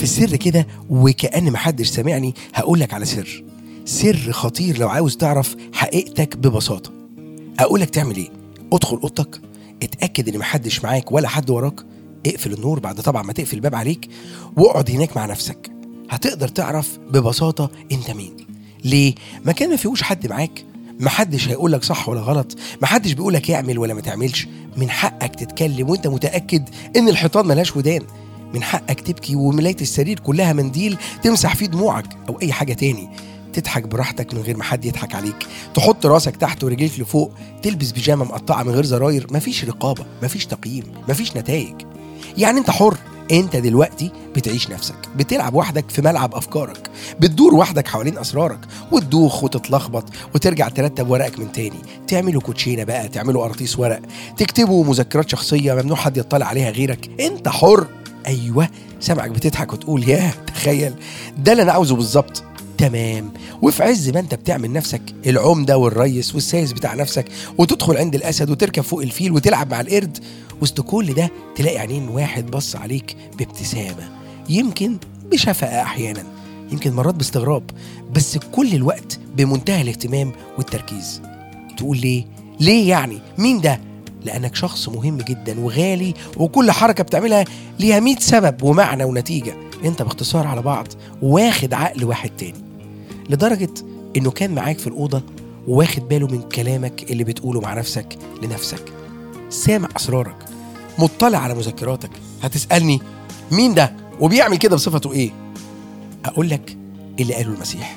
السر كده وكأن محدش سامعني هقولك على سر سر خطير لو عاوز تعرف حقيقتك ببساطة أقولك تعمل إيه ادخل أوضتك اتأكد إن محدش معاك ولا حد وراك اقفل النور بعد طبعا ما تقفل الباب عليك واقعد هناك مع نفسك هتقدر تعرف ببساطة انت مين ليه؟ مكان ما فيهوش حد معاك محدش هيقولك صح ولا غلط محدش بيقولك اعمل ولا ما تعملش من حقك تتكلم وانت متأكد ان الحيطان ملهاش ودان من حقك تبكي وملاية السرير كلها منديل تمسح فيه دموعك او اي حاجة تاني تضحك براحتك من غير ما حد يضحك عليك تحط راسك تحت ورجليك لفوق تلبس بيجامه مقطعه من غير زراير مفيش رقابه مفيش تقييم مفيش نتائج يعني انت حر انت دلوقتي بتعيش نفسك بتلعب وحدك في ملعب افكارك بتدور وحدك حوالين اسرارك وتدوخ وتتلخبط وترجع ترتب ورقك من تاني تعملوا كوتشينه بقى تعملوا قراطيس ورق تكتبوا مذكرات شخصيه ممنوع حد يطلع عليها غيرك انت حر ايوه سامعك بتضحك وتقول ياه تخيل ده اللي انا عاوزه بالظبط تمام وفي عز ما انت بتعمل نفسك العمده والريس والسايس بتاع نفسك وتدخل عند الاسد وتركب فوق الفيل وتلعب مع القرد وسط كل ده تلاقي عينين واحد بص عليك بابتسامه يمكن بشفقه احيانا يمكن مرات باستغراب بس كل الوقت بمنتهى الاهتمام والتركيز تقول ليه ليه يعني مين ده لانك شخص مهم جدا وغالي وكل حركه بتعملها ليها 100 سبب ومعنى ونتيجه انت باختصار على بعض واخد عقل واحد تاني لدرجه انه كان معاك في الاوضه واخد باله من كلامك اللي بتقوله مع نفسك لنفسك سامع اسرارك مطلع على مذكراتك هتسالني مين ده وبيعمل كده بصفته ايه اقول لك اللي قاله المسيح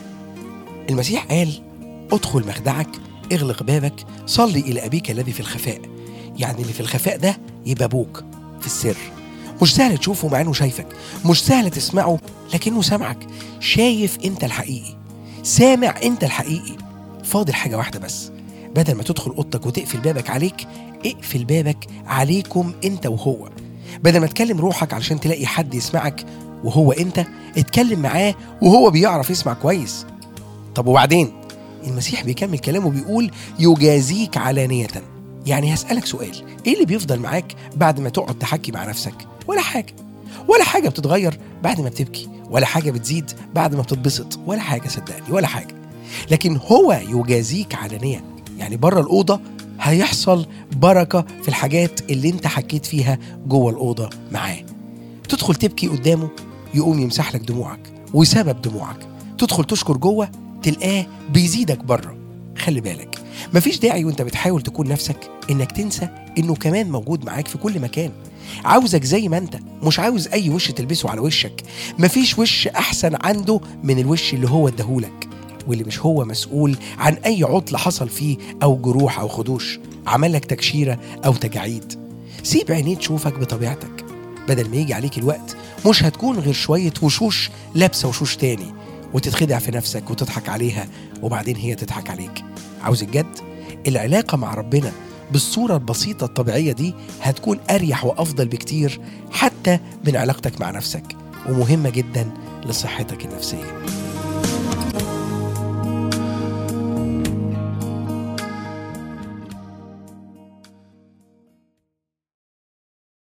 المسيح قال ادخل مخدعك اغلق بابك صلي الى ابيك الذي في الخفاء يعني اللي في الخفاء ده يبقى ابوك في السر مش سهل تشوفه مع انه شايفك مش سهل تسمعه لكنه سامعك شايف انت الحقيقي سامع انت الحقيقي فاضل حاجه واحده بس بدل ما تدخل اوضتك وتقفل بابك عليك اقفل بابك عليكم انت وهو بدل ما تكلم روحك علشان تلاقي حد يسمعك وهو انت اتكلم معاه وهو بيعرف يسمع كويس طب وبعدين المسيح بيكمل كلامه بيقول يجازيك علانية يعني هسألك سؤال ايه اللي بيفضل معاك بعد ما تقعد تحكي مع نفسك ولا حاجة ولا حاجة بتتغير بعد ما بتبكي ولا حاجة بتزيد بعد ما بتتبسط ولا حاجة صدقني ولا حاجة لكن هو يجازيك علانية يعني بره الأوضة هيحصل بركة في الحاجات اللي انت حكيت فيها جوه الأوضة معاه تدخل تبكي قدامه يقوم يمسح لك دموعك وسبب دموعك تدخل تشكر جوه تلقاه بيزيدك بره خلي بالك مفيش داعي وانت بتحاول تكون نفسك انك تنسى انه كمان موجود معاك في كل مكان عاوزك زي ما انت مش عاوز اي وش تلبسه على وشك مفيش وش احسن عنده من الوش اللي هو اداهولك واللي مش هو مسؤول عن اي عطل حصل فيه او جروح او خدوش عمل لك تكشيره او تجاعيد سيب عينيه تشوفك بطبيعتك بدل ما يجي عليك الوقت مش هتكون غير شويه وشوش لابسه وشوش تاني وتتخدع في نفسك وتضحك عليها وبعدين هي تضحك عليك عاوز الجد العلاقه مع ربنا بالصوره البسيطه الطبيعيه دي هتكون اريح وافضل بكتير حتى من علاقتك مع نفسك ومهمه جدا لصحتك النفسيه